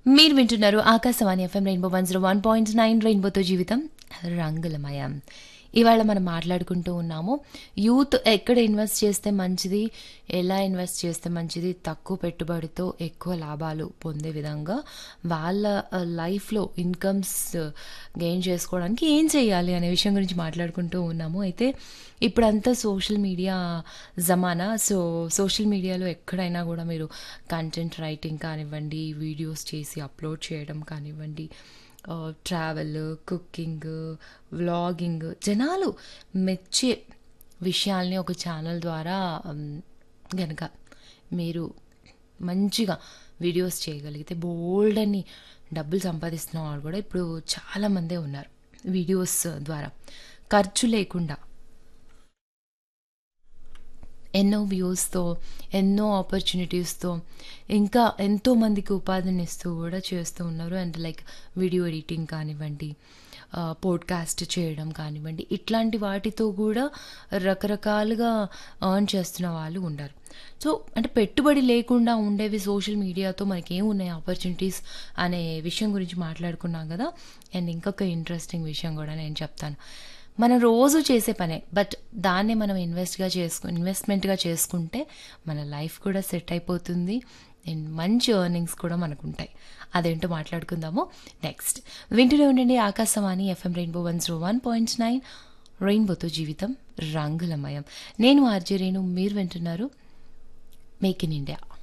మీరు వింటున్నారు Akashvani FM Rainbow one zero one point nine రెయిన్బోతో జీవితం రంగులమయం ఇవాళ మనం మాట్లాడుకుంటూ ఉన్నాము యూత్ ఎక్కడ ఇన్వెస్ట్ చేస్తే మంచిది ఎలా ఇన్వెస్ట్ చేస్తే మంచిది తక్కువ పెట్టుబడితో ఎక్కువ లాభాలు పొందే విధంగా వాళ్ళ లైఫ్లో ఇన్కమ్స్ గెయిన్ చేసుకోవడానికి ఏం చేయాలి అనే విషయం గురించి మాట్లాడుకుంటూ ఉన్నాము అయితే ఇప్పుడంతా సోషల్ మీడియా జమానా సో సోషల్ మీడియాలో ఎక్కడైనా కూడా మీరు కంటెంట్ రైటింగ్ కానివ్వండి వీడియోస్ చేసి అప్లోడ్ చేయడం కానివ్వండి ట్రావెల్ కుకింగ్ వ్లాగింగ్ జనాలు మెచ్చే విషయాల్ని ఒక ఛానల్ ద్వారా గనక మీరు మంచిగా వీడియోస్ చేయగలిగితే బోల్డ్ అని డబ్బులు సంపాదిస్తున్న వాళ్ళు కూడా ఇప్పుడు చాలామందే ఉన్నారు వీడియోస్ ద్వారా ఖర్చు లేకుండా ఎన్నో వ్యూస్తో ఎన్నో ఆపర్చునిటీస్తో ఇంకా ఎంతో మందికి ఉపాధిని ఇస్తూ కూడా చేస్తూ ఉన్నారు అండ్ లైక్ వీడియో ఎడిటింగ్ కానివ్వండి పోడ్కాస్ట్ చేయడం కానివ్వండి ఇట్లాంటి వాటితో కూడా రకరకాలుగా ఎర్న్ చేస్తున్న వాళ్ళు ఉన్నారు సో అంటే పెట్టుబడి లేకుండా ఉండేవి సోషల్ మీడియాతో మనకి ఏమున్నాయి ఆపర్చునిటీస్ అనే విషయం గురించి మాట్లాడుకున్నాం కదా అండ్ ఇంకొక ఇంట్రెస్టింగ్ విషయం కూడా నేను చెప్తాను మనం రోజు చేసే పనే బట్ దాన్నే మనం ఇన్వెస్ట్గా చేసుకు ఇన్వెస్ట్మెంట్గా చేసుకుంటే మన లైఫ్ కూడా సెట్ అయిపోతుంది అండ్ మంచి ఎర్నింగ్స్ కూడా మనకు ఉంటాయి అదేంటో మాట్లాడుకుందాము నెక్స్ట్ వింటూనే ఉండండి Akashvani FM Rainbow one zero one point nine రెయిన్బోతో జీవితం రంగులమయం నేను ఆర్జే రేణు మీరు వింటున్నారు మేక్ ఇన్ ఇండియా